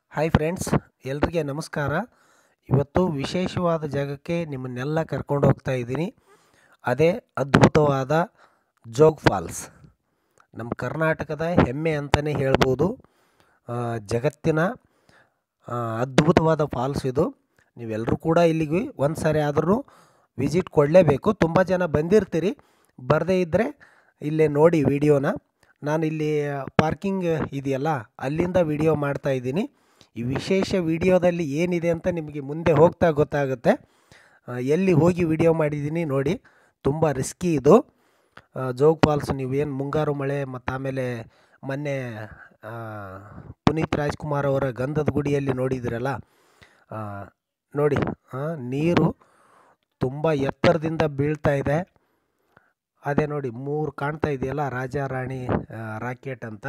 hi friends ಎಲ್ರಿಗೆ ನಮಸ್ಕಾರ ಇವತ್ತು ವಿಶೇಷವಾದ ಜಾಗಕ್ಕೆ ನಿಮ್ಮನ್ನೆಲ್ಲ ಕರ್ಕೊಂಡು ಹೋಗ್ತಾ ಇದ್ದೀನಿ ಅದೇ ಅದ್ಭುತವಾದ ಜೋಗ್ ಫಾಲ್ಸ್ ನಮ್ಮ ಕರ್ನಾಟಕದ ಹೆಮ್ಮೆ ಅಂತಲೇ ಹೇಳ್ಬೋದು ಆ, ಜಗತ್ತಿನ ಆ, ಅದ್ಭುತವಾದ ಫಾಲ್ಸ್ ಇದು ನೀವೆಲ್ಲರೂ ಕೂಡ ಇಲ್ಲಿಗೆ ಒಂದು ಸಾರಿ ಆದ್ರೂ ವಿಸಿಟ್ ಕೊಡಲೇಬೇಕು ತುಂಬ ಜನ ಬಂದಿರ್ತೀರಿ ಬರದೇ ಇದ್ದರೆ ಇಲ್ಲೇ ನೋಡಿ ವಿಡಿಯೋನ ನಾನು ಇಲ್ಲಿ ಪಾರ್ಕಿಂಗ್ ಇದೆಯಲ್ಲ ಅಲ್ಲಿಂದ ವಿಡಿಯೋ ಮಾಡ್ತಾ ಇದ್ದೀನಿ ಈ ವಿಶೇಷ ವಿಡಿಯೋದಲ್ಲಿ ಏನಿದೆ ಅಂತ ನಿಮಗೆ ಮುಂದೆ ಹೋಗ್ತಾ ಗೊತ್ತಾಗುತ್ತೆ ಆ, ಎಲ್ಲಿ ಹೋಗಿ ವಿಡಿಯೋ ಮಾಡಿದ್ದೀನಿ ನೋಡಿ ತುಂಬ ರಿಸ್ಕಿ ಇದು ಆ, ಜೋಗ್ ಫಾಲ್ಸ್ ನೀವೇನು ಮುಂಗಾರು ಮಳೆ ಮತ್ತು ಆಮೇಲೆ ಮೊನ್ನೆ ಆ, ಪುನೀತ್ ರಾಜ್ಕುಮಾರ್ ಅವರ ಗಂಧದ ಗುಡಿಯಲ್ಲಿ ನೋಡಿದಿರಲ್ಲ ಆ, ನೋಡಿ ಆ, ನೀರು ತುಂಬ ಎತ್ತರದಿಂದ ಬೀಳ್ತಾ ಇದೆ ಅದೇ ನೋಡಿ ಮೂರು ಕಾಣ್ತಾ ಇದೆಯಲ್ಲ ರಾಜ ರಾಣಿ ಆ, ರಾಕೆಟ್ ಅಂತ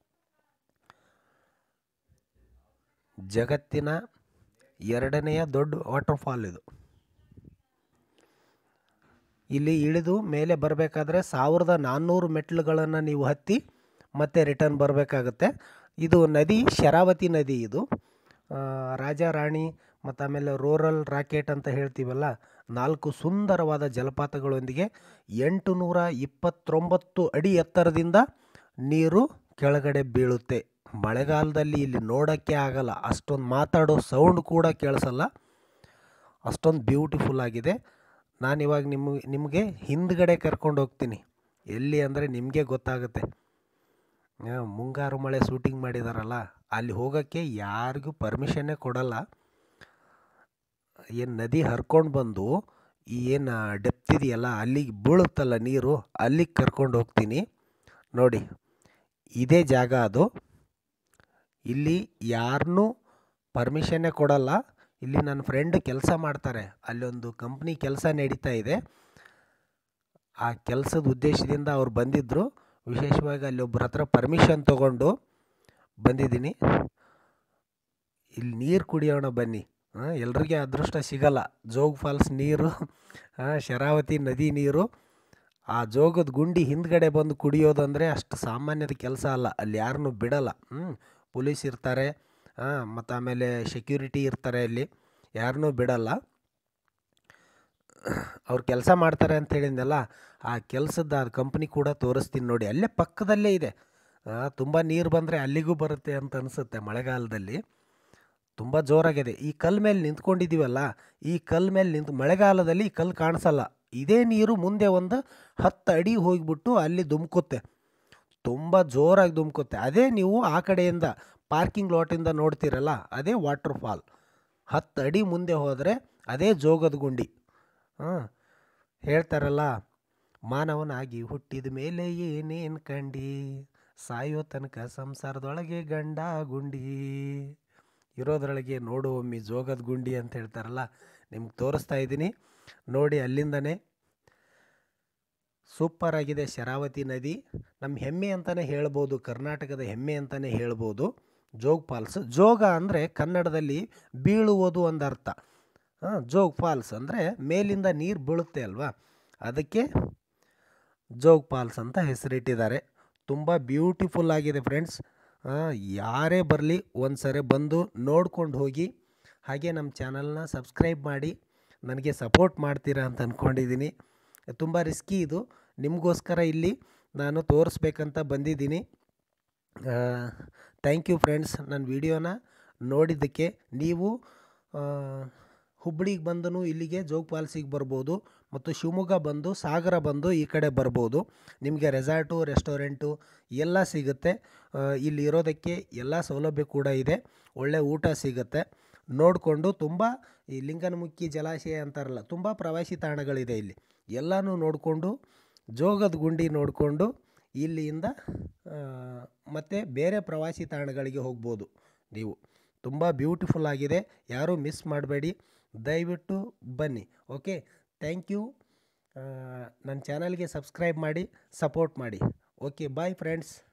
ಜಗತ್ತಿನ ಎರಡನೆಯ ದೊಡ್ಡ ವಾಟರ್ ಫಾಲ್ ಇದು ಇಲ್ಲಿ ಇಳಿದು ಮೇಲೆ ಬರಬೇಕಾದ್ರೆ ಸಾವಿರದ ನಾನ್ನೂರು ಮೆಟ್ಲುಗಳನ್ನು ನೀವು ಹತ್ತಿ ಮತ್ತೆ ರಿಟರ್ನ್ ಬರಬೇಕಾಗುತ್ತೆ ಇದು ನದಿ ಶರಾವತಿ ನದಿ ಇದು ಆ, ರಾಜ ರಾಣಿ ಮತ್ತು ಆಮೇಲೆ ರೂರಲ್ ರಾಕೆಟ್ ಅಂತ ಹೇಳ್ತೀವಲ್ಲ ನಾಲ್ಕು ಸುಂದರವಾದ ಜಲಪಾತಗಳೊಂದಿಗೆ ಎಂಟು ನೂರ ಇಪ್ಪತ್ತೊಂಬತ್ತು ಅಡಿ ಎತ್ತರದಿಂದ ನೀರು ಕೆಳಗಡೆ ಬೀಳುತ್ತೆ ಮಳೆಗಾಲದಲ್ಲಿ ಇಲ್ಲಿ ನೋಡೋಕ್ಕೆ ಆಗಲ್ಲ ಅಷ್ಟೊಂದು ಮಾತಾಡೋ ಸೌಂಡ್ ಕೂಡ ಕೇಳಿಸಲ್ಲ ಅಷ್ಟೊಂದು ಬ್ಯೂಟಿಫುಲ್ ಆಗಿದೆ ನಾನು ಇವಾಗ ನಿಮಗೆ ನಿಮಗೆ ಹಿಂದ್ಗಡೆ ಕರ್ಕೊಂಡು ಹೋಗ್ತೀನಿ ಎಲ್ಲಿ ಅಂದರೆ ನಿಮಗೆ ಗೊತ್ತಾಗುತ್ತೆ ಆ, ಮುಂಗಾರು ಮಳೆ ಶೂಟಿಂಗ್ ಮಾಡಿದಾರಲ್ಲ ಅಲ್ಲಿ ಹೋಗೋಕ್ಕೆ ಯಾರಿಗೂ ಪರ್ಮಿಷನ್ನೇ ಕೊಡಲ್ಲ ಏನು ನದಿ ಹರ್ಕೊಂಡು ಬಂದು ಈ ಏನು ಡೆಪ್ತ್ ಇದೆಯಲ್ಲ ಅಲ್ಲಿಗೆ ಬೀಳುತ್ತಲ್ಲ ನೀರು ಅಲ್ಲಿಗೆ ಕರ್ಕೊಂಡು ಹೋಗ್ತೀನಿ ನೋಡಿ ಇದೇ ಜಾಗ ಅದು ಇಲ್ಲಿ ಯಾರನ್ನೂ ಪರ್ಮಿಷನ್ನೇ ಕೊಡಲ್ಲ ಇಲ್ಲಿ ನನ್ನ ಫ್ರೆಂಡ್ ಕೆಲಸ ಮಾಡ್ತಾರೆ ಅಲ್ಲೊಂದು ಕಂಪ್ನಿ ಕೆಲಸ ನಡೀತಾ ಇದೆ ಆ ಕೆಲಸದ ಉದ್ದೇಶದಿಂದ ಅವ್ರು ಬಂದಿದ್ದರು ವಿಶೇಷವಾಗಿ ಅಲ್ಲಿ ಒಬ್ಬರ ಹತ್ರ ಪರ್ಮಿಷನ್ ತೊಗೊಂಡು ಬಂದಿದ್ದೀನಿ ಇಲ್ಲಿ ನೀರು ಕುಡಿಯೋಣ ಬನ್ನಿ ಎಲ್ರಿಗೆ ಅದೃಷ್ಟ ಸಿಗಲ್ಲ ಜೋಗ್ ಫಾಲ್ಸ್ ನೀರು ಆ, ಶರಾವತಿ ನದಿ ನೀರು ಆ ಜೋಗದ ಗುಂಡಿ ಹಿಂದ್ಗಡೆ ಬಂದು ಕುಡಿಯೋದಂದರೆ ಅಷ್ಟು ಸಾಮಾನ್ಯದ ಕೆಲಸ ಅಲ್ಲ ಅಲ್ಲಿ ಯಾರನ್ನೂ ಬಿಡಲ್ಲ ಹ್ಞೂ ಪೊಲೀಸ್ ಇರ್ತಾರೆ ಮತ್ತು ಆಮೇಲೆ ಸೆಕ್ಯೂರಿಟಿ ಇರ್ತಾರೆ ಅಲ್ಲಿ ಯಾರನ್ನೂ ಬಿಡಲ್ಲ ಅವ್ರು ಕೆಲಸ ಮಾಡ್ತಾರೆ ಅಂತ ಹೇಳಿದ್ನಲ್ಲ ಆ ಕೆಲಸದ ಆ ಕಂಪ್ನಿ ಕೂಡ ತೋರಿಸ್ತೀನಿ ನೋಡಿ ಅಲ್ಲೇ ಪಕ್ಕದಲ್ಲೇ ಇದೆ ತುಂಬ ನೀರು ಬಂದರೆ ಅಲ್ಲಿಗೂ ಬರುತ್ತೆ ಅಂತ ಅನಿಸುತ್ತೆ ಮಳೆಗಾಲದಲ್ಲಿ ತುಂಬ ಜೋರಾಗಿದೆ ಈ ಕಲ್ಲು ಮೇಲೆ ನಿಂತ್ಕೊಂಡಿದ್ದೀವಲ್ಲ ಈ ಕಲ್ಲು ಮೇಲೆ ನಿಂತು ಮಳೆಗಾಲದಲ್ಲಿ ಈ ಕಲ್ಲು ಕಾಣಿಸಲ್ಲ ಇದೇ ನೀರು ಮುಂದೆ ಒಂದು ಹತ್ತು ಅಡಿ ಹೋಗಿಬಿಟ್ಟು ಅಲ್ಲಿ ಧುಮ್ಕುತ್ತೆ ತುಂಬ ಜೋರಾಗಿ ಧುಮ್ಕುತ್ತೆ ಅದೇ ನೀವು ಆ ಕಡೆಯಿಂದ ಪಾರ್ಕಿಂಗ್ ಲಾಟಿಂದ ನೋಡ್ತೀರಲ್ಲ ಅದೇ ವಾಟರ್ ಫಾಲ್ ಹತ್ತು ಅಡಿ ಮುಂದೆ ಹೋದರೆ ಅದೇ ಜೋಗದ ಗುಂಡಿ ಹಾಂ ಹೇಳ್ತಾರಲ್ಲ ಮಾನವನಾಗಿ ಹುಟ್ಟಿದ ಮೇಲೆ ಏನೇನು ಕಂಡಿ ಸಾಯೋ ತನಕ ಸಂಸಾರದೊಳಗೆ ಗಂಡ ಗುಂಡಿ ಇರೋದ್ರೊಳಗೆ ನೋಡು ಒಮ್ಮೆ ಜೋಗದ ಗುಂಡಿ ಅಂತ ಹೇಳ್ತಾರಲ್ಲ ನಿಮ್ಗೆ ತೋರಿಸ್ತಾ ಇದ್ದೀನಿ ನೋಡಿ ಅಲ್ಲಿಂದನೇ ಸೂಪರ್ ಆಗಿದೆ ಶರಾವತಿ ನದಿ ನಮ್ಮ ಹೆಮ್ಮೆ ಅಂತಲೇ ಹೇಳ್ಬೋದು ಕರ್ನಾಟಕದ ಹೆಮ್ಮೆ ಅಂತಲೇ ಹೇಳ್ಬೋದು ಜೋಗ್ ಫಾಲ್ಸ್ ಜೋಗ ಅಂದರೆ ಕನ್ನಡದಲ್ಲಿ ಬೀಳುವುದು ಒಂದು ಅರ್ಥ ಹಾಂ ಜೋಗ್ ಫಾಲ್ಸ್ ಅಂದರೆ ಮೇಲಿಂದ ನೀರು ಬೀಳುತ್ತೆ ಅಲ್ವಾ ಅದಕ್ಕೆ ಜೋಗ್ ಫಾಲ್ಸ್ ಅಂತ ಹೆಸರಿಟ್ಟಿದ್ದಾರೆ ತುಂಬ ಬ್ಯೂಟಿಫುಲ್ ಆಗಿದೆ ಫ್ರೆಂಡ್ಸ್ ಯಾರೇ ಬರಲಿ ಒಂದು ಸರಿ ಬಂದು ನೋಡ್ಕೊಂಡು ಹೋಗಿ ಹಾಗೆ ನಮ್ಮ ಚಾನಲ್ನ ಸಬ್ಸ್ಕ್ರೈಬ್ ಮಾಡಿ ನನಗೆ ಸಪೋರ್ಟ್ ಮಾಡ್ತೀರಾ ಅಂತ ಅಂದ್ಕೊಂಡಿದ್ದೀನಿ ತುಂಬ ರಿಸ್ಕಿ ಇದು ನಿಮಗೋಸ್ಕರ ಇಲ್ಲಿ ನಾನು ತೋರಿಸ್ಬೇಕಂತ ಬಂದಿದ್ದೀನಿ ಥ್ಯಾಂಕ್ ಯು ಫ್ರೆಂಡ್ಸ್ ನನ್ನ ವಿಡಿಯೋನ ನೋಡಿದ್ದಕ್ಕೆ ನೀವು ಆ, ಹುಬ್ಳಿಗೆ ಬಂದನು ಇಲ್ಲಿಗೆ ಜೋಗ್ ಫಾಲ್ಸಿಗೆ ಬರ್ಬೋದು ಮತ್ತು ಶಿವಮೊಗ್ಗ ಬಂದು ಸಾಗರ ಬಂದು ಈ ಕಡೆ ಬರ್ಬೋದು ನಿಮಗೆ ರೆಸಾರ್ಟು ರೆಸ್ಟೋರೆಂಟು ಎಲ್ಲ ಸಿಗುತ್ತೆ ಆ, ಇಲ್ಲಿ ಇರೋದಕ್ಕೆ ಎಲ್ಲ ಸೌಲಭ್ಯ ಕೂಡ ಇದೆ ಒಳ್ಳೆ ಊಟ ಸಿಗುತ್ತೆ ನೋಡಿಕೊಂಡು ತುಂಬ ಈ ಲಿಂಗನಮುಖಿ ಜಲಾಶಯ ಅಂತಾರಲ್ಲ ತುಂಬ ಪ್ರವಾಸಿ ತಾಣಗಳಿದೆ ಇಲ್ಲಿ ಎಲ್ಲನೂ ನೋಡಿಕೊಂಡು ಜೋಗದ ಗುಂಡಿ ನೋಡಿಕೊಂಡು ಇಲ್ಲಿಂದ ಮತ್ತು ಬೇರೆ ಪ್ರವಾಸಿ ತಾಣಗಳಿಗೆ ಹೋಗ್ಬೋದು ನೀವು ತುಂಬ ಬ್ಯೂಟಿಫುಲ್ ಆಗಿದೆ ಯಾರೂ ಮಿಸ್ ಮಾಡಬೇಡಿ ದಯವಿಟ್ಟು ಬನ್ನಿ ಓಕೆ ಥ್ಯಾಂಕ್ ಯು ನನ್ನ ಚಾನಲ್ಗೆ ಸಬ್ಸ್ಕ್ರೈಬ್ ಮಾಡಿ ಸಪೋರ್ಟ್ ಮಾಡಿ ಓಕೆ ಬಾಯ್ ಫ್ರೆಂಡ್ಸ್